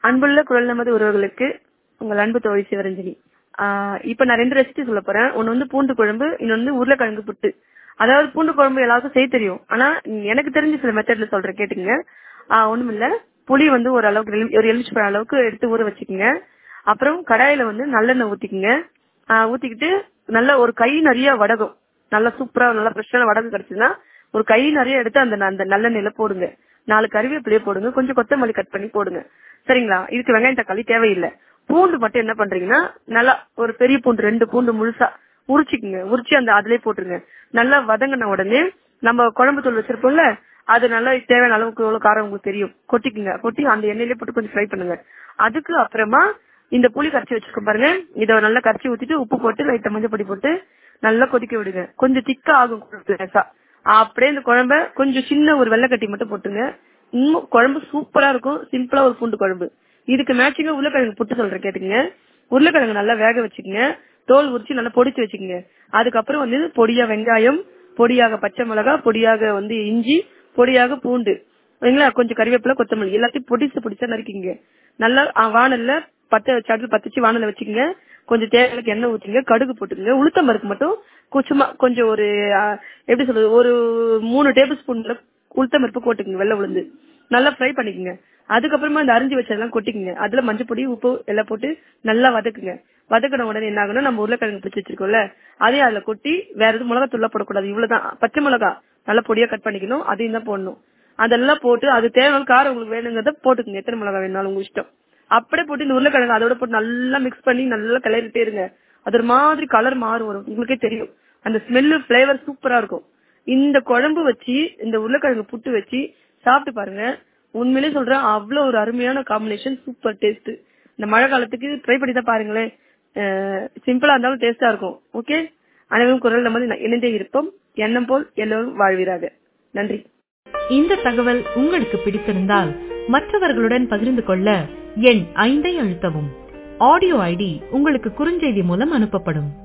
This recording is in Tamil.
அன்புள்ள குரல் நமது உறவுகளுக்கு உங்கள் அன்பு தோழி சிவரஞ்சனி ஆஹ் இப்ப நான் ரெண்டு ரெசிபி சொல்ல போறேன் ஒன்னு வந்து பூண்டு குழம்பு இன்னொன்னு வந்து உருளைக்கிழங்கு புட்டு அதாவது பூண்டு குழம்பு எல்லாருக்கும் செய்ய தெரியும் ஆனா எனக்கு தெரிஞ்ச சில மெத்தட்ல சொல்றேன் கேட்டுங்க ஆஹ் ஒண்ணும் இல்ல புளி வந்து ஒரு அளவுக்கு எலு- ஒரு எலுமிச்சை அளவுக்கு எடுத்து ஊற வச்சுக்கோங்க அப்புறம் கடாயில வந்து நல்லெண்ணெய் ஊத்திக்கங்க ஆஹ் ஊத்திக்கிட்டு நல்ல ஒரு கை நிறைய வடகம் நல்லா சூப்பரா நல்லா ஃப்ரெஷ்ஷான வடகம் கிடைச்சதுன்னா ஒரு கை நிறைய எடுத்து அந்த அந்த நல்லெண்ணெயில போடுங்க நாலு கருவேப்பிலையே போடுங்க கொஞ்சம் கொத்தமல்லி கட் பண்ணி போடுங்க சரிங்களா இதுக்கு வெங்காயம் தக்காளி தேவையில்லை பூண்டு மட்டும் என்ன பண்றீங்கன்னா நல்லா ஒரு பெரிய பூண்டு ரெண்டு பூண்டு முழுசா உரிச்சிக்குங்க உரிச்சு அந்த அதுலயே போட்டுருங்க நல்லா வதங்கின உடனே நம்ம குழம்பு தூள் வச்சிருப்போம்ல அது நல்லா தேவையான அளவுக்கு எவ்வளவு காரம் உங்களுக்கு தெரியும் கொட்டிக்குங்க கொட்டி அந்த எண்ணெயிலே போட்டு கொஞ்சம் ஃப்ரை பண்ணுங்க அதுக்கு அப்புறமா இந்த புளி கரைச்சி வச்சிருக்கோம் பாருங்க இதை நல்லா கரைச்சி ஊத்திட்டு உப்பு போட்டு லைட்டா மஞ்சள் பொடி போட்டு நல்லா கொதிக்க விடுங்க கொஞ்சம் திக்கா ஆகும் குழம்பு லேசா. அப்படியே இந்த குழம்ப கொஞ்சம் சின்ன ஒரு வெள்ளைக்கட்டி மட்டும் போட்டுங்க இன்னும் குழம்பு சூப்பரா இருக்கும் சிம்பிளா ஒரு பூண்டு குழம்பு இதுக்கு மேட்சிங்கா உருளைக்கிழங்கு புட்டு சொல்றேன் கேட்டுங்க உருளைக்கிழங்கு நல்லா வேக வச்சுக்கங்க தோல் உரிச்சு நல்லா பொடிச்சு வச்சுக்கங்க அதுக்கப்புறம் வந்து பொடியா வெங்காயம் பொடியாக பச்சை மிளகாய் பொடியாக வந்து இஞ்சி பொடியாக பூண்டு சரிங்களா கொஞ்சம் கறிவேப்பிலை கொத்தமல்லி எல்லாத்தையும் பொடிசு பொடிசா நறுக்கிங்க நல்லா ஆ, வாணல்ல பத்த வச்சு அடுத்து பத்து வச்சு வாணல்ல வச்சுக்கங்க கொஞ்சம் தேவைக்கு எண்ணெய் ஊத்திங்க கடுகு போட்டுக்கங்க உளுத்தம் பருப்பு மட்டும் கொஞ்சமா கொஞ்சம் ஒரு ஆ, எப்படி சொல்றது ஒரு மூணு டேபிள் ஸ்பூன் உளுத்தம் பருப்பு போட்டுக்கங்க வெள்ளை உளுந்து நல்லா ஃப்ரை பண்ணிக்கங்க அதுக்கப்புறமா இந்த அரிஞ்சு வச்சதெல்லாம் கொட்டிக்கங்க அதுல மஞ்சள் பொடி உப்பு எல்லாம் போட்டு நல்லா வதக்குங்க வதக்கின உடனே என்ன ஆகணும் நம்ம உருளைக்கிழங்கு பிடிச்சி வச்சிருக்கோம்ல அதையும் அதுல கொட்டி வேற எதுவும் மிளகா தூள்லாம் போடக்கூடாது இவ்வளவுதான் பச்சை மிளகா நல்லா பொடியா கட் பண்ணிக்கணும் அதையும் தான் போடணும் அதெல்லாம் போட்டு அது தேவையான காரம் உங்களுக்கு வேணுங்கிறத போட்டுக்கங்க எத்தனை மிளகா வேணாலும் உங்க இஷ்டம் அப்படியே போட்டு இந்த உருளைக்கிழங்கு அதோட போட்டு நல்லா மிக்ஸ் பண்ணி நல்லா கிளறிட்டே இருங்க அது ஒரு மாதிரி கலர் மாறும் வரும் உங்களுக்கே தெரியும் அந்த ஸ்மெல்லு ஃபிளேவர் சூப்பரா இருக்கும் இந்த குழம்பு வச்சு இந்த உருளைக்கிழங்கு புட்டு வச்சு சாப்பிட்டு பாருங்க உண்மையிலே சொல்றேன் அவ்வளவு ஒரு அருமையான காம்பினேஷன் சூப்பர் டேஸ்ட் இந்த மழை காலத்துக்கு ட்ரை பண்ணி தான் பாருங்களேன் சிம்பிளா இருந்தாலும் டேஸ்டா இருக்கும் ஓகே அனைவரும் குரல் நம்ம இணைந்தே இருப்போம் எண்ணம் போல் எல்லோரும் வாழ்வீராக நன்றி இந்த தகவல் உங்களுக்கு பிடித்திருந்தால் மற்றவர்களுடன் பகிர்ந்து கொள்ள எண் ஐந்தை அழுத்தவும் ஆடியோ ஐடி உங்களுக்கு குறுஞ்செய்தி மூலம் அனுப்பப்படும்